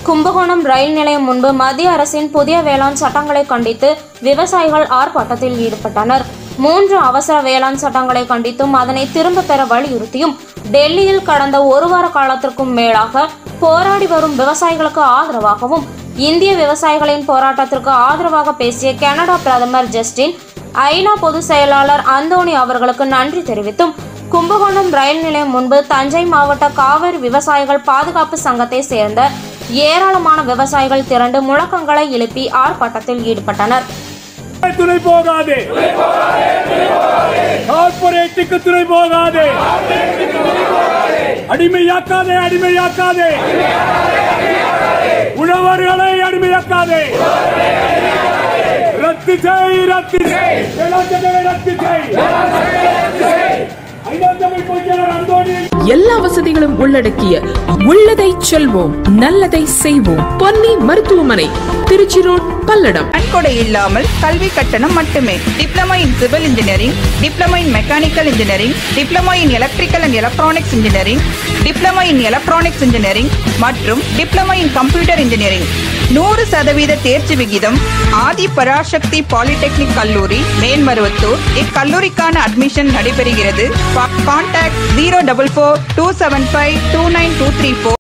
கும்பகோணம் ரயில் நிலையம் முன்பு மத்திய அரசின் புதிய வேளாண் சட்டங்களை கண்டித்து விவசாயிகள் ஆர்ப்பாட்டத்தில் ஈடுபட்டனர் மூன்று அவசர வேளாண் சட்டங்களை கண்டித்தும் அதனை திரும்ப பெற வலியுறுத்தியும் டெல்லியில் கடந்த ஒரு வார காலத்திற்கும் மேலாக போராடி வரும் விவசாயிகளுக்கு ஆதரவாகவும் இந்திய விவசாயிகளின் போராட்டத்திற்கு ஆதரவாக பேசிய கனடா பிரதமர் ஜஸ்டின் ஐநா பொதுச் செயலாளர் அந்தோணி அவர்களுக்கு நன்றி தெரிவித்தும் கும்பகோணம் ரயில் நிலையம் முன்பு தஞ்சை மாவட்ட காவிரி விவசாயிகள் பாதுகாப்பு சங்கத்தை சேர்ந்த ஏராளமான விவசாயிகள் திரண்டு முழக்கங்களை எழுப்பி ஆர்ப்பாட்டத்தில் ஈடுபட்டனர் துணை போகாதே கார்பரேட்டுக்கு துணை போகாதே அடிமையாக்காதே அடிமையாக்காதே உழவர்களை அடிமையாக்காதே ரத்து செய் ரத்து செய் வேளாண் சட்டங்களை ரத்து செய் ஐநா சபை பொதுச்செயலாளர் அந்தோணி எல்லா வசதிகளும் உள்ளடக்கிய உள்ளதை செல்வோம் நல்லதை செய்வோம் பொன்னி மருத்துவமனை திருச்சி ரோட் பல்லடம் நன்கொடை இல்லாமல் கல்வி கட்டணம் மட்டுமே diploma in civil engineering diploma in mechanical engineering diploma in electrical and electronics engineering diploma in electronics engineering மற்றும் டிப்ளமா இன் கம்ப்யூட்டர் இன்ஜினியரிங் நூறு சதவீத தேர்ச்சி விகிதம் ஆதி பராசக்தி பாலிடெக்னிக் கல்லூரி மேன்மருவத்தூர் இக்கல்லூரிக்கான அட்மிஷன் நடைபெறுகிறது contact zero double four two seven five two nine two three four